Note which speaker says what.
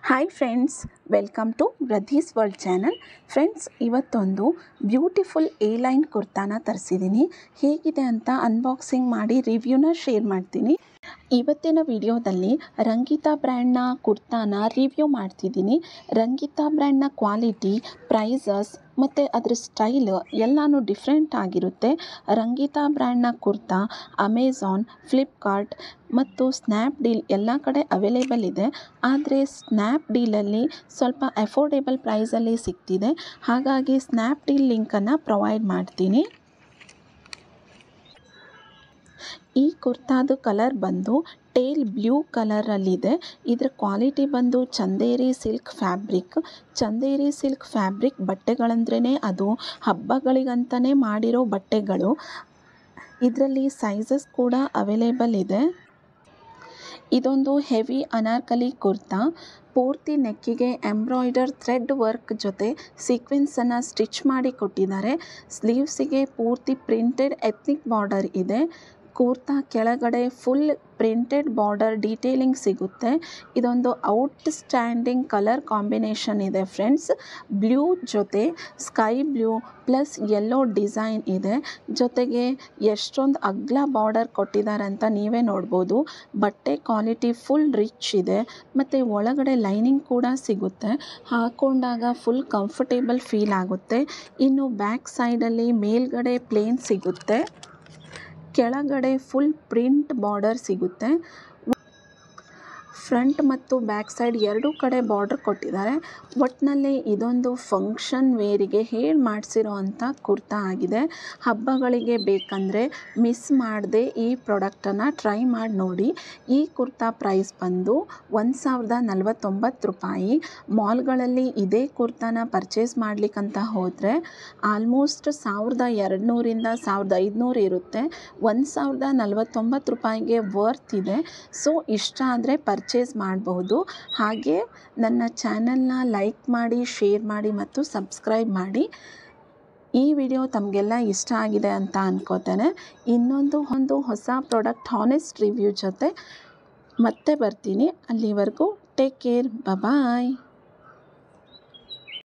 Speaker 1: hi friends welcome to Vriddhi's world channel friends ಇವತ್ತೊಂದು beautiful A line ಕುರ್ತಾನ ತರಿಸಿದ್ದೀನಿ ಹೇಗಿದೆ ಅಂತ ಅನ್ಬಾಕ್ಸಿಂಗ್ ಮಾಡಿ ರಿವ್ಯೂನ ಶೇರ್ ಮಾಡ್ತೀನಿ ಇವತ್ತಿನ ವಿಡಿಯೋದಲ್ಲಿ ರಂಗಿತಾ ಬ್ರ್ಯಾಂಡ್ನ ಕುರ್ತಾನ ರಿವ್ಯೂ ಮಾಡ್ತಿದ್ದೀನಿ ರಂಗಿತಾ ಬ್ರ್ಯಾಂಡ್ನ ಕ್ವಾಲಿಟಿ ಪ್ರೈಸಸ್ ಮತ್ತು ಅದ್ರ ಸ್ಟೈಲ್ ಎಲ್ಲನೂ ಡಿಫ್ರೆಂಟ್ ಆಗಿರುತ್ತೆ ರಂಗಿತಾ ಬ್ರ್ಯಾಂಡ್ನ ಕುರ್ತಾ ಅಮೆಝಾನ್ ಫ್ಲಿಪ್ಕಾರ್ಟ್ ಮತ್ತು ಸ್ನ್ಯಾಪ್ಡೀಲ್ ಎಲ್ಲ ಕಡೆ ಅವೈಲೇಬಲ್ ಇದೆ ಆದರೆ ಸ್ನ್ಯಾಪ್ಡೀಲಲ್ಲಿ ಸ್ವಲ್ಪ ಅಫೋರ್ಡೆಬಲ್ ಪ್ರೈಸಲ್ಲಿ ಸಿಗ್ತಿದೆ ಹಾಗಾಗಿ ಸ್ನ್ಯಾಪ್ಡೀಲ್ ಲಿಂಕನ್ನು ಪ್ರೊವೈಡ್ ಮಾಡ್ತೀನಿ ಈ ಕುರ್ತಾದ ಕಲರ್ ಬಂದು ಟೇಲ್ ಬ್ಲೂ ಕಲರಲ್ಲಿದೆ ಇದರ ಕ್ವಾಲಿಟಿ ಬಂದು Chanderi silk fabric Chanderi silk fabric ಬಟ್ಟೆಗಳಂದ್ರೇ ಅದು ಹಬ್ಬಗಳಿಗಂತಲೇ ಮಾಡಿರೋ ಬಟ್ಟೆಗಳು ಇದರಲ್ಲಿ ಸೈಜಸ್ ಕೂಡ ಅವೈಲೇಬಲ್ ಇದೆ ಇದೊಂದು ಹೆವಿ ಅನಾರ್ಕಲಿ ಕುರ್ತಾ ಪೂರ್ತಿ ನೆಕ್ಕಿಗೆ ಎಂಬ್ರಾಯ್ಡರ್ ಥ್ರೆಡ್ ವರ್ಕ್ ಜೊತೆ ಸೀಕ್ವೆನ್ಸನ್ನು ಸ್ಟಿಚ್ ಮಾಡಿ ಕೊಟ್ಟಿದ್ದಾರೆ ಸ್ಲೀವ್ಸಿಗೆ ಪೂರ್ತಿ ಪ್ರಿಂಟೆಡ್ ಎತ್ನಿಕ್ ಬಾರ್ಡರ್ ಇದೆ ಕುರ್ತಾ ಕೆಳಗಡೆ ಫುಲ್ ಪ್ರಿಂಟೆಡ್ ಬಾರ್ಡರ್ ಡೀಟೇಲಿಂಗ್ ಸಿಗುತ್ತೆ ಇದೊಂದು ಔಟ್ ಸ್ಟ್ಯಾಂಡಿಂಗ್ ಕಲರ್ ಕಾಂಬಿನೇಷನ್ ಇದೆ ಫ್ರೆಂಡ್ಸ್ ಬ್ಲೂ ಜೊತೆ sky blue plus yellow design ಇದೆ ಜೊತೆಗೆ ಎಷ್ಟೊಂದು ಅಗ್ಲ ಬಾರ್ಡರ್ ಕೊಟ್ಟಿದ್ದಾರೆ ಅಂತ ನೀವೇ ನೋಡ್ಬೋದು ಬಟ್ಟೆ ಕ್ವಾಲಿಟಿ ಫುಲ್ ರಿಚ್ ಇದೆ ಮತ್ತು ಒಳಗಡೆ ಲೈನಿಂಗ್ ಕೂಡ ಸಿಗುತ್ತೆ ಹಾಕ್ಕೊಂಡಾಗ ಫುಲ್ ಕಂಫರ್ಟೇಬಲ್ ಫೀಲ್ ಆಗುತ್ತೆ ಇನ್ನು ಬ್ಯಾಕ್ ಸೈಡಲ್ಲಿ ಮೇಲ್ಗಡೆ ಪ್ಲೇನ್ ಸಿಗುತ್ತೆ ಕೆಳಗಡೆ ಫುಲ್ ಪ್ರಿಂಟ್ ಬಾರ್ಡರ್ ಸಿಗುತ್ತೆ ಫ್ರಂಟ್ ಮತ್ತು ಬ್ಯಾಕ್ ಸೈಡ್ ಎರಡೂ ಕಡೆ ಬಾರ್ಡ್ರ್ ಕೊಟ್ಟಿದ್ದಾರೆ ಒಟ್ಟಿನಲ್ಲಿ ಇದೊಂದು ಫಂಕ್ಷನ್ ವೇರಿಗೆ ಹೇಳಿ ಮಾಡಿಸಿರೋ ಅಂಥ ಕುರ್ತಾ ಆಗಿದೆ ಹಬ್ಬಗಳಿಗೆ ಬೇಕಂದರೆ ಮಿಸ್ ಮಾಡದೆ ಈ ಪ್ರಾಡಕ್ಟನ್ನು ಟ್ರೈ ಮಾಡಿ ನೋಡಿ ಈ ಕುರ್ತಾ ಪ್ರೈಸ್ ಬಂದು ಒಂದು ಸಾವಿರದ ನಲವತ್ತೊಂಬತ್ತು ರೂಪಾಯಿ ಮಾಲ್ಗಳಲ್ಲಿ ಇದೇ ಕುರ್ತಾನ ಪರ್ಚೇಸ್ ಮಾಡ್ಲಿಕ್ಕಂತ ಹೋದರೆ ಆಲ್ಮೋಸ್ಟ್ ಸಾವಿರದ ಎರಡು ನೂರಿಂದ ಸಾವಿರದ ಐದುನೂರು ಇರುತ್ತೆ ಒಂದು ಸಾವಿರದ ನಲವತ್ತೊಂಬತ್ತು ರೂಪಾಯಿಗೆ ವರ್ತ್ ಇದೆ ಸೊ ಇಷ್ಟ ಆದರೆ ಪರ್ಚೇಸ್ ಮಾಡಬಹುದು ಹಾಗೆ ನನ್ನ ಚಾನಲ್ನ ಲೈಕ್ ಮಾಡಿ ಶೇರ್ ಮಾಡಿ ಮತ್ತು ಸಬ್ಸ್ಕ್ರೈಬ್ ಮಾಡಿ ಈ ವಿಡಿಯೋ ತಮಗೆಲ್ಲ ಇಷ್ಟ ಆಗಿದೆ ಅಂತ ಅನ್ಕೋತೇನೆ ಇನ್ನೊಂದು ಒಂದು ಹೊಸ ಪ್ರಾಡಕ್ಟ್ ಹಾನೆಸ್ಟ್ ರಿವ್ಯೂ ಜೊತೆ ಮತ್ತೆ ಬರ್ತೀನಿ ಅಲ್ಲಿವರೆಗೂ ಟೇಕ್ ಕೇರ್ ಬಾಯ್